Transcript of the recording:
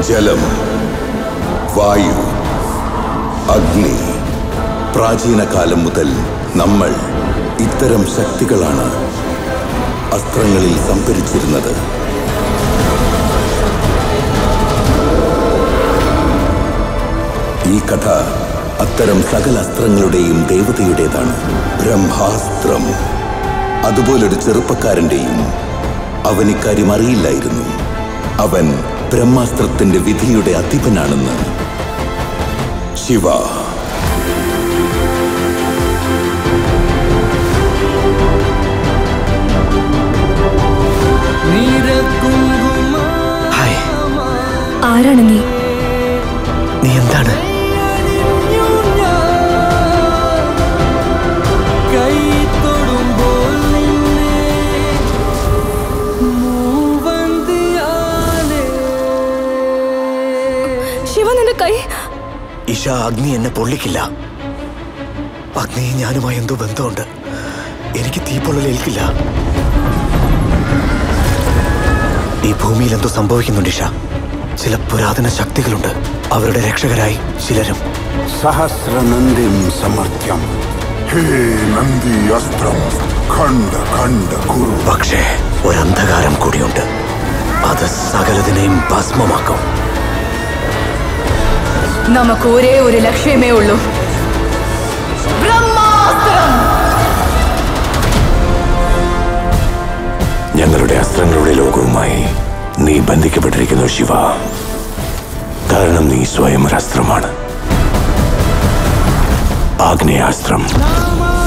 ജലം വായു അഗ്നി പ്രാചീന കാലം മുതൽ നമ്മൾ ഇത്തരം ശക്തികളാണ് അസ്ത്രങ്ങളിൽ സംഭരിച്ചിരുന്നത് ഈ കഥ അത്തരം സകല അസ്ത്രങ്ങളുടെയും ദേവതയുടേതാണ് ബ്രഹ്മാസ്ത്രം അതുപോലൊരു ചെറുപ്പക്കാരന്റെയും അവൻ ഇക്കാര്യം അറിയില്ലായിരുന്നു അവൻ ബ്രഹ്മാസ്ത്രത്തിന്റെ വിധിയുടെ അധിപനാണെന്ന് ശിവ ഹായ് ആരാണ് നീ നീ എന്താണ് ശിവ നിന്റെ കൈ ഇഷ അഗ്നി എന്നെ പൊള്ളിക്കില്ല അഗ്നി ഞാനുമായി എന്തോ ബന്ധമുണ്ട് എനിക്ക് തീപ്പൊള്ളൽ ഏൽക്കില്ല ഈ ഭൂമിയിൽ എന്തോ സംഭവിക്കുന്നുണ്ട് ഇഷ ചില പുരാതന ശക്തികളുണ്ട് അവരുടെ രക്ഷകരായി ചിലരും सहस्रनन्दिं समर्थ्यं हे नन्दी अस्त्रं खण्ड खण्ड कुरु പക്ഷേ ഒരന്ധകാരം കൂടിയുണ്ട് അത് സകലതിനെയും ഭസ്മമാക്കും നമുക്ക് ഒരേ ഒരു ലക്ഷ്യമേ ഉള്ളൂ ബ്രഹ്മാസ്ത്രം ഞങ്ങളുടെ അസ്ത്രങ്ങളുടെ ലോകവുമായി നീ ബന്ധിക്കപ്പെട്ടിരിക്കുന്നു ശിവ കാരണം നീ സ്വയം ഒരു അസ്ത്രമാണ് ആഗ്നേയാസ്ത്രം